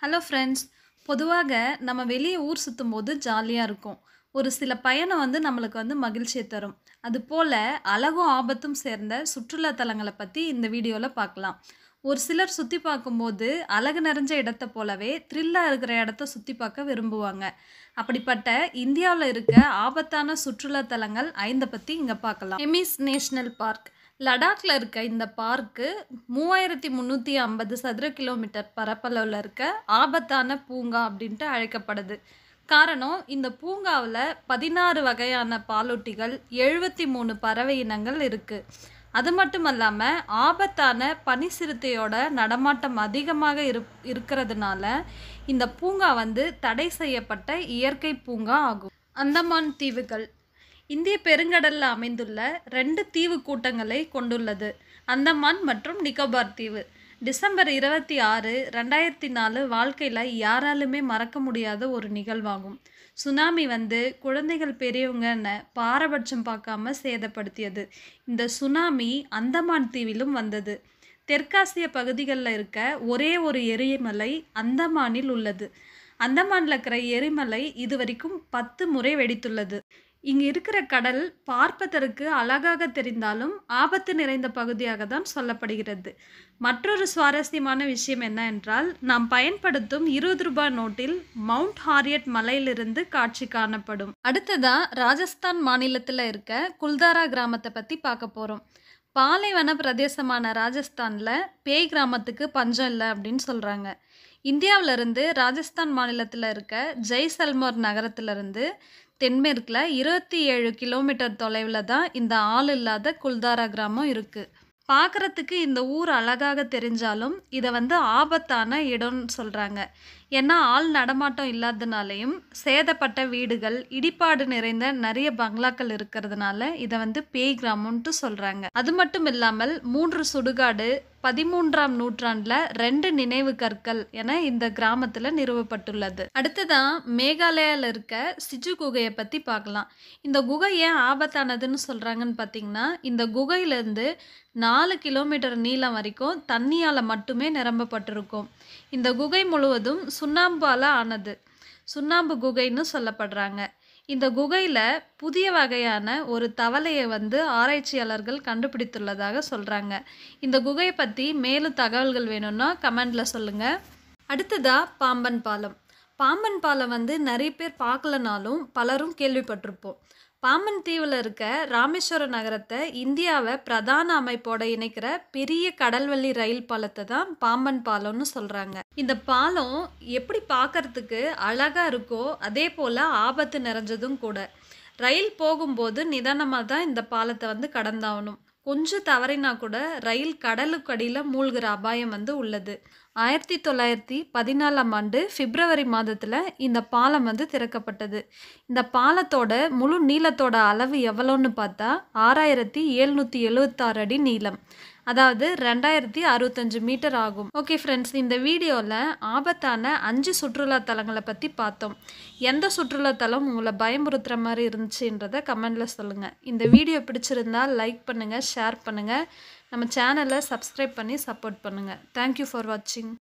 hello friends பொதுவாக நம்ம வெளியே ஊர் சுற்றும்போது ஜாலியாக இருக்கும் ஒரு சில பயணம் வந்து நம்மளுக்கு வந்து மகிழ்ச்சியை தரும் அதுபோல் அழகும் ஆபத்தும் சேர்ந்த சுற்றுலா தலங்களை பற்றி இந்த வீடியோவில் பார்க்கலாம் ஒரு சிலர் சுற்றி பார்க்கும்போது அழகு நிறைஞ்ச இடத்த போலவே த்ரில்லாக இருக்கிற இடத்த சுற்றி பார்க்க விரும்புவாங்க அப்படிப்பட்ட இந்தியாவில் இருக்க ஆபத்தான சுற்றுலா தலங்கள் ஐந்தை பற்றி இங்கே பார்க்கலாம் எமிஸ் நேஷ்னல் பார்க் லடாக்ல இருக்க இந்த பார்க்கு மூவாயிரத்தி முந்நூற்றி ஐம்பது சதுர கிலோமீட்டர் பரப்பளவில் இருக்க ஆபத்தான பூங்கா அப்படின்ட்டு அழைக்கப்படுது காரணம் இந்த பூங்காவில் பதினாறு வகையான பாலூட்டிகள் எழுபத்தி மூணு பறவை இனங்கள் இருக்குது அது மட்டும் இல்லாமல் ஆபத்தான பனி சிறுத்தையோட நடமாட்டம் அதிகமாக இரு இருக்கிறதுனால இந்த பூங்கா வந்து தடை செய்யப்பட்ட இயற்கை பூங்கா ஆகும் அந்தமான் தீவுகள் இந்திய பெருங்கடலில் அமைந்துள்ள ரெண்டு தீவு கூட்டங்களை கொண்டுள்ளது அந்தமான் மற்றும் நிக்கோபார் தீவு டிசம்பர் இருபத்தி ஆறு ரெண்டாயிரத்தி நாலு வாழ்க்கையில் யாராலுமே மறக்க முடியாத ஒரு நிகழ்வாகும் சுனாமி வந்து குழந்தைகள் பெரியவங்கன்னு பாரபட்சம் பார்க்காம சேதப்படுத்தியது இந்த சுனாமி அந்தமான் தீவிலும் வந்தது தெற்காசிய பகுதிகளில் இருக்க ஒரே ஒரு எரிமலை அந்தமானில் உள்ளது அந்தமானில் இருக்கிற எரிமலை இதுவரைக்கும் பத்து முறை வெடித்துள்ளது இங்கு இருக்கிற கடல் பார்ப்பதற்கு அழகாக தெரிந்தாலும் ஆபத்து நிறைந்த பகுதியாக தான் சொல்லப்படுகிறது மற்றொரு சுவாரஸ்யமான விஷயம் என்ன என்றால் நாம் பயன்படுத்தும் இருபது ரூபாய் நோட்டில் மவுண்ட் ஹாரியட் மலையிலிருந்து காட்சி காணப்படும் அடுத்ததா ராஜஸ்தான் மாநிலத்தில் இருக்க குல்தாரா கிராமத்தை பற்றி பார்க்க போகிறோம் பாலைவன பிரதேசமான ராஜஸ்தானில் பேய் கிராமத்துக்கு பஞ்சம் இல்லை அப்படின்னு சொல்கிறாங்க இந்தியாவிலிருந்து ராஜஸ்தான் மாநிலத்தில் இருக்க ஜெய்சல்மோர் நகரத்திலிருந்து தென்மேற்கில் இருபத்தி ஏழு கிலோமீட்டர் தொலைவில் தான் இந்த ஆள் இல்லாத குல்தாரா கிராமம் இருக்குது பார்க்குறதுக்கு இந்த ஊர் அழகாக தெரிஞ்சாலும் இதை வந்து ஆபத்தான இடம்னு சொல்கிறாங்க ஏன்னா ஆள் நடமாட்டம் இல்லாதனாலையும் சேதப்பட்ட வீடுகள் இடிபாடு நிறைந்த நிறைய பங்களாக்கள் இருக்கிறதுனால இதை வந்து பேய் கிராமம்ன்ட்டு சொல்கிறாங்க அது மட்டும் இல்லாமல் மூன்று சுடுகாடு பதிமூன்றாம் நூற்றாண்டில் ரெண்டு நினைவு கற்கள் என இந்த கிராமத்தில் நிறுவப்பட்டுள்ளது அடுத்ததான் மேகாலயாவில் இருக்க சிஜு குகையை பற்றி பார்க்கலாம் இந்த குகை ஏன் ஆபத்தானதுன்னு சொல்கிறாங்கன்னு பார்த்தீங்கன்னா இந்த குகையிலேருந்து நாலு கிலோமீட்டர் நீளம் வரைக்கும் தண்ணியால் மட்டுமே நிரம்பப்பட்டிருக்கும் இந்த குகை முழுவதும் சுண்ணாம்பால் ஆனது சுண்ணாம்பு குகைன்னு சொல்லப்படுறாங்க இந்த குகையில் புதிய வகையான ஒரு தவளையை வந்து ஆராய்ச்சியாளர்கள் கண்டுபிடித்துள்ளதாக சொல்கிறாங்க இந்த குகையை பற்றி மேலும் தகவல்கள் வேணும்னா கமெண்டில் சொல்லுங்கள் அடுத்ததாக பாம்பன் பாலம் பாம்பன் பாலம் வந்து நிறைய பேர் பார்க்கலனாலும் பலரும் கேள்விப்பட்டிருப்போம் பாம்பன் தீவில் இருக்க ராமேஸ்வர நகரத்தை இந்தியாவை பிரதான அமைப்போட இணைக்கிற பெரிய கடல்வழி ரயில் பாலத்தை தான் பாம்பன் பாலம்னு சொல்கிறாங்க இந்த பாலம் எப்படி பார்க்கறதுக்கு அழகாக இருக்கோ அதே போல் ஆபத்து நிறைஞ்சதும் கூட ரயில் போகும்போது நிதானமாக தான் இந்த பாலத்தை வந்து கடந்தாகணும் கொஞ்சம் தவறினா கூட ரயில் கடலுக்கு அடியில் மூழ்கிற அபாயம் வந்து உள்ளது ஆயிரத்தி தொள்ளாயிரத்தி பதினாலாம் ஆண்டு பிப்ரவரி மாதத்தில் இந்த பாலம் வந்து திறக்கப்பட்டது இந்த பாலத்தோட முழு நீளத்தோட அளவு எவ்வளோன்னு பார்த்தா ஆறாயிரத்தி எழுநூற்றி எழுவத்தாறு அடி நீளம் அதாவது ரெண்டாயிரத்தி அறுபத்தஞ்சு மீட்டர் ஆகும் ஓகே ஃப்ரெண்ட்ஸ் இந்த வீடியோவில் ஆபத்தான அஞ்சு சுற்றுலா தலங்களை பற்றி பார்த்தோம் எந்த சுற்றுலா தலம் உங்களை பயமுறுத்துகிற மாதிரி இருந்துச்சுன்றதை கமெண்டில் சொல்லுங்கள் இந்த வீடியோ பிடிச்சிருந்தா லைக் பண்ணுங்கள் ஷேர் பண்ணுங்கள் நம்ம சேனலை சப்ஸ்கிரைப் பண்ணி சப்போர்ட் பண்ணுங்கள் தேங்க்யூ ஃபார் வாட்சிங்